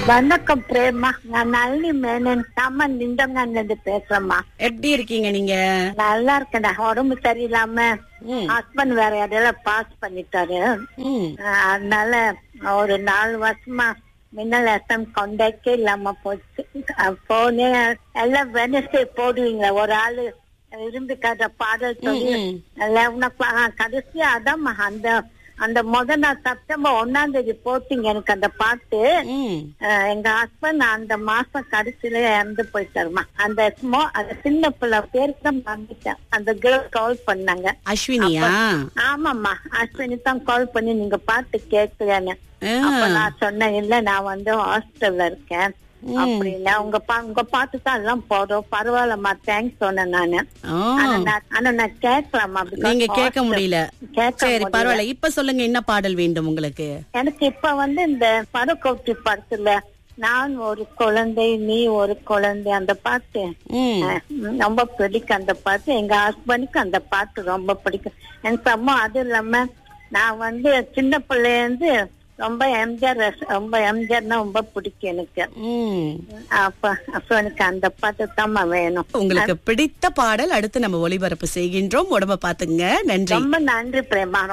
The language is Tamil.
வணக்கம் பிரேமா நான் நளினி மேனன் சாமன் நிந்தங்கான்ல பேசுறேம்மா எப்படி இருக்கீங்க நீங்க நல்லா இருக்கேன்டா உடம்பு சரியில்லாம ம், ஹஸ்பண்ட் வேற இடையில பாஸ் பண்ணிட்டாரு ம். அஹ் அதனால ஒரு நாலு வருஷமா மின்னல் எஸ்எம் கான்டாக்டே இல்லாம போச்சு போனே எல்லாம் வெனஸ்டே போடுவீங்க ஒரு ஆளு விரும்பி கதை பாடல் சொல்லி ம், லெவன் ஓ கிளாக் கடைசியா அதாம்மா அந்த அந்த முத நாள் செப்டம்பர் ஒன்னாம் தேதி போட்டீங்க எனக்கு அந்த பாட்டு ம். அஹ் எங்க ஹஸ்பண்ட் அந்த மாசம் கடைசியில இறந்து போயிட்டாருமா அந்த ஸ்மோ அந்த சின்ன பிள்ளை பேருக்கு தான் மறந்துட்டேன் அந்த கேர்ள் கால் பண்ணாங்க அஸ்வினியா ஆமாம்மா அஸ்வினி தான் கால் பண்ணி நீங்க பாட்டு கேட்கலன்னு ஆ. அப்ப நான் சொன்னேன் இல்ல நான் வந்து ஹாஸ்டல்ல இருக்கேன் அப்படின்னா உங்க பா உங்க பாட்டு தான் எல்லாம் போதும் பரவாயில்லம்மா தேங்க்ஸ் சொன்னேன் நானு ஆ. ஆனா நான் ஆனா நான் கேட்கலாமா because நீங்க கேட்க hostel- முடியல கேட்க சரி முடியல. பரவாயில்ல இப்ப சொல்லுங்க என்ன பாடல் வேண்டும் உங்களுக்கு எனக்கு இப்ப வந்து இந்த படக்கோட்டி படத்துல நான் ஒரு குழந்தை நீ ஒரு குழந்தை அந்த பாட்டு ம், அஹ், ரொம்ப பிடிக்கும் அந்த பாட்டு எங்க ஹஸ்பண்டுக்கு அந்த பாட்டு ரொம்ப பிடிக்கும் எனக்கு அம்மா அது இல்லாம நான் வந்து சின்ன பிள்ளைய இருந்து ரொம்ப எம்ஜிஆர் ரச- ரொம்ப எம்ஜிஆர்னா ரொம்ப பிடிக்கும் எனக்கு ம். அப்ப அப்ப எனக்கு அந்த பாட்டு தாம்மா வேணும் உங்களுக்கு பிடித்த பாடல் அடுத்து நம்ம ஒளிபரப்பு செய்கின்றோம் உடம்ப பாத்துங்க நன்றி ரொம்ப நன்றி பிரேமா